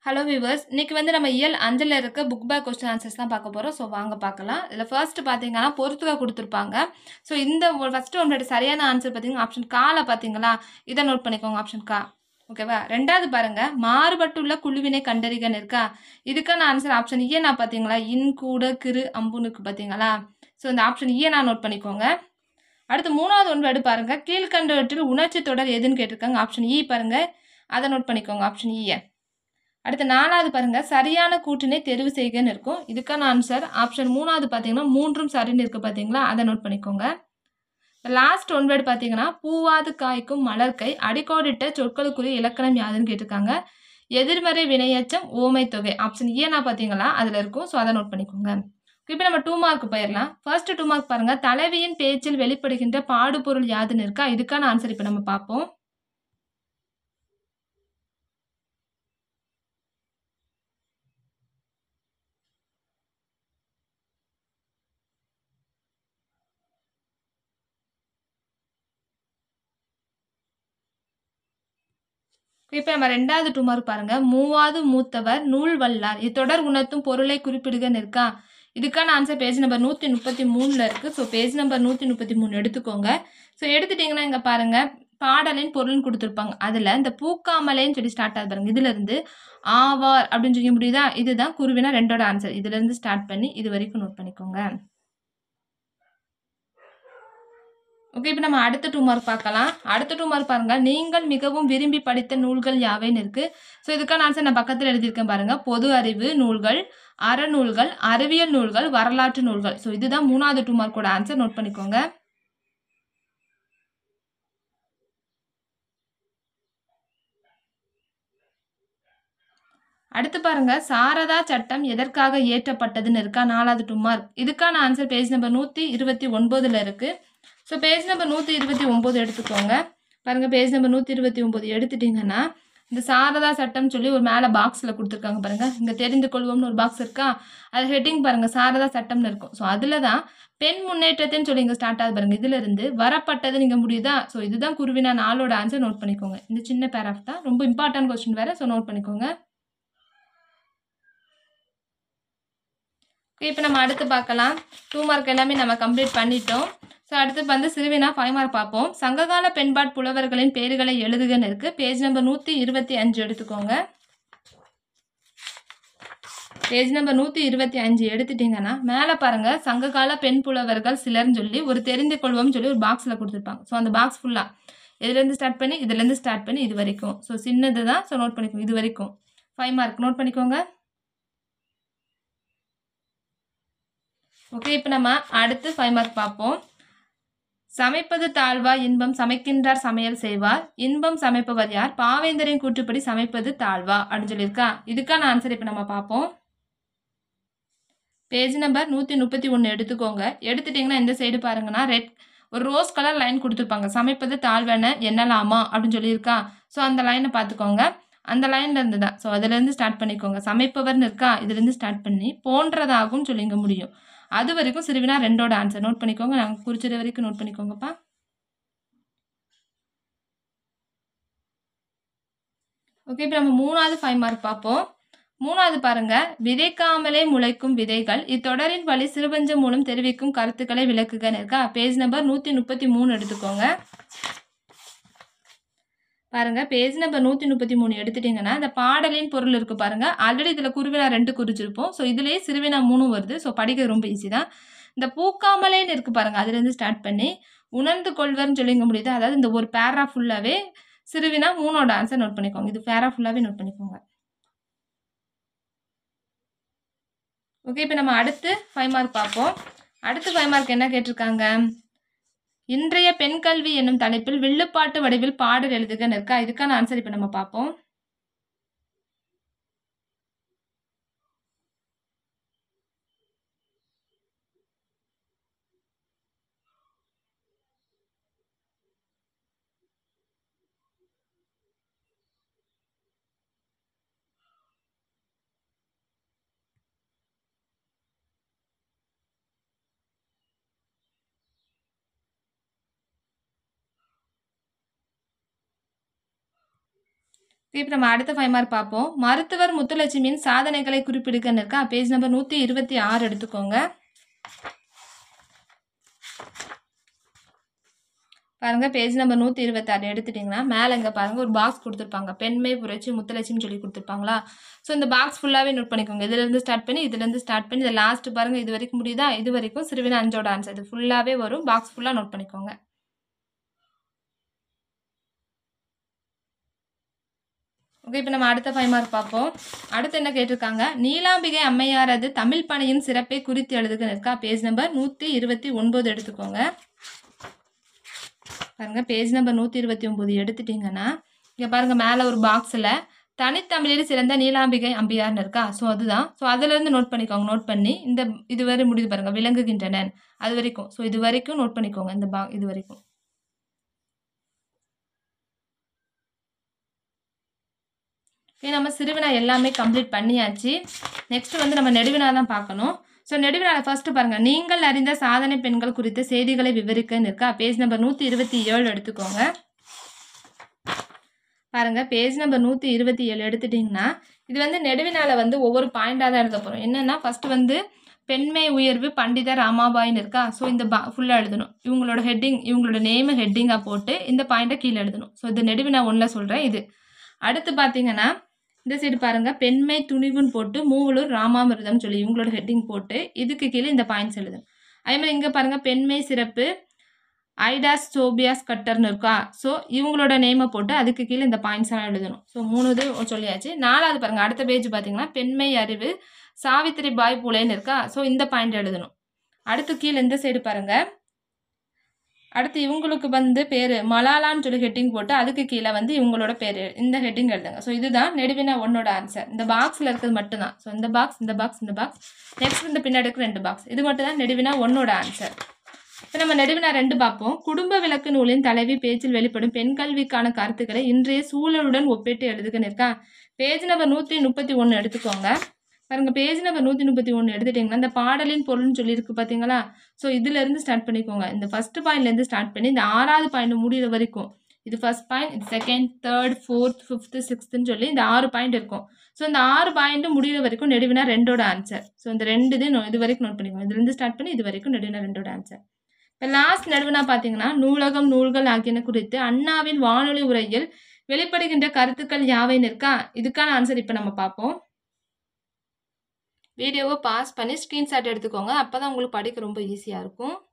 hello viewers இன்னைக்கு வந்து நம்ம இயல் அஞ்சில் இருக்க புக் பேக் கொஸ்டின் ஆன்சர்ஸ் தான் பார்க்க போகிறோம் ஸோ வாங்க பார்க்கலாம் இதில் ஃபர்ஸ்ட் பார்த்தீங்கன்னா பொறுத்துக்க கொடுத்துருப்பாங்க ஸோ இந்த ஃபஸ்ட்டு உங்களோட சரியான ஆன்சர் பார்த்தீங்கன்னா ஆப்ஷன் கால பார்த்தீங்களா இதை நோட் பண்ணிக்கோங்க ஆப்ஷன் கா ஓகேவா ரெண்டாவது பாருங்க மாறுபட்டுள்ள குழுவினை கண்டறிகன்னு இருக்கா இதுக்கான ஆன்சர் ஆப்ஷன் இயே நான் பார்த்தீங்களா இன் கூட கிரு அம்புனுக்கு பார்த்தீங்களா ஸோ இந்த ஆப்ஷன் இயே நான் நோட் பண்ணிக்கோங்க அடுத்து மூணாவது ஒன்று எடு பாருங்க கீழ்கண்டவற்றில் உணர்ச்சி தொடர் எதுன்னு கேட்டிருக்காங்க ஆப்ஷன் இ பாருங்க அதை நோட் பண்ணிக்கோங்க ஆப்ஷன் இயை அடுத்து நாலாவது பாருங்க சரியான கூற்றினை தெரிவு செய்கன்னு இருக்கும் இதுக்கான ஆன்சர் ஆப்ஷன் மூணாவது பார்த்தீங்கன்னா மூன்றும் சரின்னு இருக்கு பார்த்தீங்களா அதை நோட் பண்ணிக்கோங்க லாஸ்ட் ஒன் வேர்டு பார்த்தீங்கன்னா பூவாது காய்க்கும் மலர்க்கை அடிக்கோடிட்ட சொற்களுக்குரிய இலக்கணம் யாதுன்னு கேட்டிருக்காங்க எதிர்மறை வினையச்சம் ஓமை தொகை ஆப்ஷன் ஏனா பார்த்தீங்களா அதில் இருக்கும் ஸோ அதை நோட் பண்ணிக்கோங்க இப்போ நம்ம டூ மார்க் போயிடலாம் ஃபர்ஸ்ட் டூ மார்க் பாருங்க தலைவியின் பேச்சில் வெளிப்படுகின்ற பாடுபொருள் யாதுன்னு இருக்கா இதுக்கான ஆன்சர் இப்போ நம்ம பார்ப்போம் இப்போ நம்ம ரெண்டாவது டூ மார்க் பாருங்க மூவாவது மூத்தவர் நூல் வல்லார் இத்தொடர் உணர்த்தும் பொருளை குறிப்பிடுகன்னு இருக்கா இதுக்கான ஆன்சர் பேஜ் நம்பர் நூற்றி முப்பத்தி மூணில் இருக்குது ஸோ பேஜ் நம்பர் நூற்றி முப்பத்தி மூணு எடுத்துக்கோங்க ஸோ எடுத்துட்டிங்கன்னா இங்கே பாருங்கள் பாடலின் பொருள்னு கொடுத்துருப்பாங்க அதில் இந்த பூக்காமலேன்னு சொல்லி ஸ்டார்ட் ஆகுது பாருங்க இதுலேருந்து ஆவார் அப்படின்னு சொல்லி முடியுதா இதுதான் குருவினா ரெண்டோட ஆன்சர் இதுலேருந்து ஸ்டார்ட் பண்ணி இது வரைக்கும் நோட் பண்ணிக்கோங்க ஓகே இப்போ நம்ம அடுத்த டூ மார்க் பார்க்கலாம் அடுத்த டூ மார்க் பாருங்க நீங்கள் மிகவும் விரும்பி படித்த நூல்கள் யாவைன்னு இருக்கு ஸோ இதுக்கான ஆன்சர் நான் பக்கத்தில் எழுதியிருக்கேன் பாருங்க பொது அறிவு நூல்கள் அறநூல்கள் அறிவியல் நூல்கள் வரலாற்று நூல்கள் ஸோ இதுதான் மூணாவது டூ மார்க்கோட ஆன்சர் நோட் பண்ணிக்கோங்க அடுத்து பாருங்க சாரதா சட்டம் எதற்காக இயற்றப்பட்டதுன்னு இருக்கா நாலாவது டூ மார்க் இதுக்கான ஆன்சர் பேஜ் நம்பர் நூற்றி இருபத்தி ஒன்பதுல இருக்கு ஸோ பேஜ் நம்பர் நூற்றி இருபத்தி ஒம்பது எடுத்துக்கோங்க பாருங்கள் பேஜ் நம்பர் நூற்றி இருபத்தி ஒம்பது எடுத்துட்டிங்கன்னா இந்த சாரதா சட்டம் சொல்லி ஒரு மேலே பாக்ஸில் கொடுத்துருக்காங்க பாருங்கள் இங்கே தெரிந்து கொள்வோம்னு ஒரு பாக்ஸ் இருக்கா அது ஹெட்டிங் பாருங்கள் சாரதா சட்டம்னு இருக்கும் ஸோ அதில் தான் பெண் முன்னேற்றத்தைன்னு சொல்லி இங்கே ஸ்டார்ட் ஆகுது பாருங்கள் இதிலிருந்து வரப்பட்டது நீங்கள் முடியுதா ஸோ இதுதான் குருவினா நாளோட ஆன்சர் நோட் பண்ணிக்கோங்க இந்த சின்ன பேராஃப் தான் ரொம்ப இம்பார்ட்டன்ட் கொஸ்டின் வேறு ஸோ நோட் பண்ணிக்கோங்க இப்போ நம்ம அடுத்து பார்க்கலாம் டூ மார்க் எல்லாமே நம்ம கம்ப்ளீட் பண்ணிட்டோம் ஸோ அடுத்து வந்து சிறுவினா ஃபைவ் மார்க் பார்ப்போம் சங்ககால பெண்பாட் புலவர்களின் பேர்களை எழுதுகன்னு இருக்குது பேஜ் நம்பர் நூற்றி இருபத்தி அஞ்சு எடுத்துக்கோங்க பேஜ் நம்பர் நூற்றி இருபத்தி அஞ்சு எடுத்துட்டிங்கன்னா மேலே பாருங்கள் சங்ககால பெண் புலவர்கள் சிலர்னு சொல்லி ஒரு தெரிந்து கொள்வோம்னு சொல்லி ஒரு பாக்ஸில் கொடுத்துருப்பாங்க ஸோ அந்த பாக்ஸ் ஃபுல்லாக இதுலேருந்து ஸ்டார்ட் பண்ணி இதுலேருந்து ஸ்டார்ட் பண்ணி இது வரைக்கும் ஸோ சின்னது தான் ஸோ நோட் பண்ணிக்கோங்க இது வரைக்கும் ஃபைவ் மார்க் நோட் பண்ணிக்கோங்க ஓகே இப்போ நம்ம அடுத்து ஃபைவ் மார்க் பார்ப்போம் சமைப்பது தாழ்வா இன்பம் சமைக்கின்றார் சமையல் செய்வார் இன்பம் சமைப்பவர் யார் பாவேந்தரின் கூற்றுப்படி சமைப்பது தாழ்வா அப்படின்னு சொல்லியிருக்கா இதுக்கான ஆன்சர் இப்போ நம்ம பார்ப்போம் பேஜ் நம்பர் நூற்றி முப்பத்தி ஒன்று எடுத்துக்கோங்க எடுத்துட்டிங்கன்னா இந்த சைடு பாருங்கன்னா ரெட் ஒரு ரோஸ் கலர் லைன் கொடுத்துருப்பாங்க சமைப்பது தாழ்வென எண்ணலாமா அப்படின்னு சொல்லியிருக்கா ஸோ அந்த லைனை பார்த்துக்கோங்க அந்த லைன்ல இருந்து தான் ஸோ அதுலேருந்து ஸ்டார்ட் பண்ணிக்கோங்க சமைப்பவர்னு இருக்கா இதுலேருந்து ஸ்டார்ட் பண்ணி போன்றதாகும் சொல்லிங்க முடியும் அது வரைக்கும் சிறுவினா ரெண்டோட ஆன்சர் நோட் பண்ணிக்கோங்க நாங்கள் குறிச்சது வரைக்கும் நோட் பண்ணிக்கோங்கப்பா ஓகே இப்போ நம்ம மூணாவது ஃபைவ் மார்க் பார்ப்போம் மூணாவது பாருங்க விதைக்காமலே முளைக்கும் விதைகள் இத்தொடரின் வழி சிறுபஞ்சம் மூலம் தெரிவிக்கும் கருத்துக்களை விளக்குகன்னு இருக்கா பேஜ் நம்பர் நூற்றி முப்பத்தி மூணு எடுத்துக்கோங்க பாருங்க பேஜ் நம்பர் நூற்றி முப்பத்தி மூணு எடுத்துட்டிங்கன்னா இந்த பாடலின் பொருள் இருக்குது பாருங்கள் ஆல்ரெடி இதில் குருவினா ரெண்டு குறிச்சிருப்போம் ஸோ இதுலேயே சிறுவினா மூணும் வருது ஸோ படிக்க ரொம்ப ஈஸி தான் இந்த பூக்காமலேன்னு இருக்குது பாருங்கள் அதுலேருந்து ஸ்டார்ட் பண்ணி உணர்ந்து கொள்வர்னு சொல்லிங்க முடியுது அதாவது இந்த ஒரு பேரா ஃபுல்லாகவே சிறுவினா மூணோட ஆன்சர் நோட் பண்ணிக்கோங்க இது பேரா ஃபுல்லாகவே நோட் பண்ணிக்கோங்க ஓகே இப்போ நம்ம அடுத்து ஃபைவ் மார்க் பார்ப்போம் அடுத்து ஃபைவ் மார்க் என்ன கேட்டிருக்காங்க இன்றைய பெண் கல்வி என்னும் தலைப்பில் வில்லுப்பாட்டு வடிவில் பாடல் எழுதுகன்னு இருக்கா இதுக்கான ஆன்சர் இப்போ நம்ம பார்ப்போம் இப்போ நம்ம அடுத்த ஃபைவ் மார்க் பார்ப்போம் மருத்துவர் முத்துலட்சுமியின் சாதனைகளை குறிப்பிடுக்கன்னு இருக்கா பேஜ் நம்பர் நூற்றி இருபத்தி ஆறு எடுத்துக்கோங்க பாருங்க பேஜ் நம்பர் நூற்றி இருபத்தாறு எடுத்துட்டிங்கன்னா மேலே இங்கே பாருங்கள் ஒரு பாக்ஸ் கொடுத்துருப்பாங்க பெண்மை புரட்சி முத்துலட்சுமி சொல்லி கொடுத்துருப்பாங்களா ஸோ இந்த பாக்ஸ் ஃபுல்லாகவே நோட் பண்ணிக்கோங்க இதுலேருந்து ஸ்டார்ட் பண்ணி இதுலேருந்து ஸ்டார்ட் பண்ணி இதை லாஸ்ட் பாருங்கள் இது வரைக்கும் முடியுதா இது வரைக்கும் சிறுவின அஞ்சோட ஆன்சர் இது ஃபுல்லாகவே வரும் பாக்ஸ் ஃபுல்லாக நோட் பண்ணிக்கோங்க ஓகே இப்போ நம்ம அடுத்த ஃபைவ் மார்க் பார்ப்போம் அடுத்து என்ன கேட்டிருக்காங்க நீலாம்பிகை அம்மையாரது தமிழ் பணியின் சிறப்பை குறித்து எழுதுக இருக்கா பேஜ் நம்பர் நூற்றி இருபத்தி ஒன்பது எடுத்துக்கோங்க பாருங்க பேஜ் நம்பர் நூற்றி இருபத்தி ஒம்பது எடுத்துட்டிங்கன்னா இங்கே பாருங்கள் மேலே ஒரு பாக்ஸில் தனித்தமிழில் சிறந்த நீலாம்பிகை அம்பியார்னு இருக்கா ஸோ அதுதான் ஸோ அதுலேருந்து நோட் பண்ணிக்கோங்க நோட் பண்ணி இந்த இது வரை முடியுது பாருங்கள் விளங்குகின்றனன் அது வரைக்கும் ஸோ இது வரைக்கும் நோட் பண்ணிக்கோங்க இந்த பா இது வரைக்கும் ஓகே நம்ம சிறுவினா எல்லாமே கம்ப்ளீட் பண்ணியாச்சு நெக்ஸ்ட் வந்து நம்ம நெடுவினா தான் பார்க்கணும் ஸோ நெடுவினால ஃபர்ஸ்ட் பாருங்கள் நீங்கள் அறிந்த சாதனை பெண்கள் குறித்த செய்திகளை விவரிக்கன்னு இருக்கா பேஜ் நம்பர் நூற்றி இருபத்தி ஏழு எடுத்துக்கோங்க பாருங்க பேஜ் நம்பர் நூற்றி இருபத்தி ஏழு எடுத்துட்டிங்கன்னா இது வந்து நெடுவினால வந்து ஒவ்வொரு பாயிண்டாக தான் எழுத போகிறோம் என்னென்னா ஃபஸ்ட்டு வந்து பெண்மை உயர்வு பண்டித ராமாபாயின்னு இருக்கா ஸோ இந்த பா ஃபுல்லாக எழுதணும் இவங்களோட ஹெட்டிங் இவங்களோட நேமை ஹெட்டிங்காக போட்டு இந்த பாயிண்ட்டை கீழே எழுதணும் ஸோ இது நெடுவினா ஒன்றில் சொல்கிறேன் இது அடுத்து பார்த்தீங்கன்னா இந்த சைடு பாருங்க பெண்மை துணிவுன்னு போட்டு மூவலூர் ராமாமிர்தம் சொல்லி இவங்களோட ஹெட்டிங் போட்டு இதுக்கு கீழே இந்த பாயிண்ட்ஸ் எழுதணும் அதே மாதிரி இங்கே பாருங்க பெண்மை சிறப்பு ஐடாஸ் சோபியாஸ் கட்டர்னு இருக்கா ஸோ இவங்களோட நேமை போட்டு அதுக்கு கீழே இந்த பாயிண்ட்ஸ் எல்லாம் எழுதணும் ஸோ மூணு இது சொல்லியாச்சு நாலாவது பாருங்க அடுத்த பேஜ் பார்த்தீங்கன்னா பெண்மை அறிவு சாவித்திரி பாய் பூலேன்னு இருக்கா ஸோ இந்த பாயிண்ட் எழுதணும் அடுத்து கீழே இந்த சைடு பாருங்க அடுத்து இவங்களுக்கு வந்து பேர் மலாலான்னு சொல்லி ஹெட்டிங் போட்டு அதுக்கு கீழே வந்து இவங்களோட பேர் இந்த ஹெட்டிங் எழுதுங்க ஸோ இதுதான் நெடுவினா ஒன்னோட ஆன்சர் இந்த பாக்ஸில் இருக்கிறது மட்டும்தான் ஸோ இந்த பாக்ஸ் இந்த பாக்ஸ் இந்த பாக்ஸ் நெக்ஸ்ட் இந்த பின்னாடி இருக்கிற ரெண்டு பாக்ஸ் இது மட்டும் தான் நெடுவினா ஒன்னோட ஆன்சர் இப்போ நம்ம நெடுவினா ரெண்டு பார்ப்போம் குடும்ப விளக்கு நூலின் தலைவி பேச்சில் வெளிப்படும் பெண் கல்விக்கான கருத்துக்களை இன்றைய சூழலுடன் ஒப்பிட்டு எழுதுகன்னு இருக்கா பேஜ் நம்பர் நூற்றி முப்பத்தி ஒன்று எடுத்துக்கோங்க பாருங்க பேஜ் நம்பர் நூற்றி முப்பத்தி ஒன்று எடுத்துட்டிங்கன்னா இந்த பாடலின் பொருள்னு சொல்லியிருக்கு பார்த்தீங்களா ஸோ இதுலேருந்து ஸ்டார்ட் பண்ணிக்கோங்க இந்த ஃபஸ்ட்டு பாயிண்ட்லேருந்து ஸ்டார்ட் பண்ணி இந்த ஆறாவது பாயிண்ட் முடிகிற வரைக்கும் இது ஃபர்ஸ்ட் பாயிண்ட் இது செகண்ட் தேர்ட் ஃபோர்த் ஃபிஃப்த்து சிக்ஸ்த்துன்னு சொல்லி இந்த ஆறு பாயிண்ட் இருக்கும் ஸோ இந்த ஆறு பாயிண்ட்டு முடிகிற வரைக்கும் நெடுவினா ரெண்டோட ஆன்சர் ஸோ இந்த ரெண்டு இது நோ- இது வரைக்கும் நோட் பண்ணிக்கோங்க இதுலேருந்து ஸ்டார்ட் பண்ணி இது வரைக்கும் நெடுவினா ரெண்டோட ஆன்சர் இப்போ லாஸ்ட் நடுவினா பார்த்தீங்கன்னா நூலகம் நூல்கள் ஆகியன குறித்து அண்ணாவின் வானொலி உரையில் வெளிப்படுகின்ற கருத்துக்கள் யாவைன்னு இருக்கா இதுக்கான ஆன்சர் இப்போ நம்ம பார்ப்போம் வீடியோவை பாஸ் பண்ணி ஸ்க்ரீன்ஷாட் எடுத்துக்கோங்க அப்போ தான் உங்களுக்கு படிக்க ரொம்ப ஈஸியாக இருக்கும்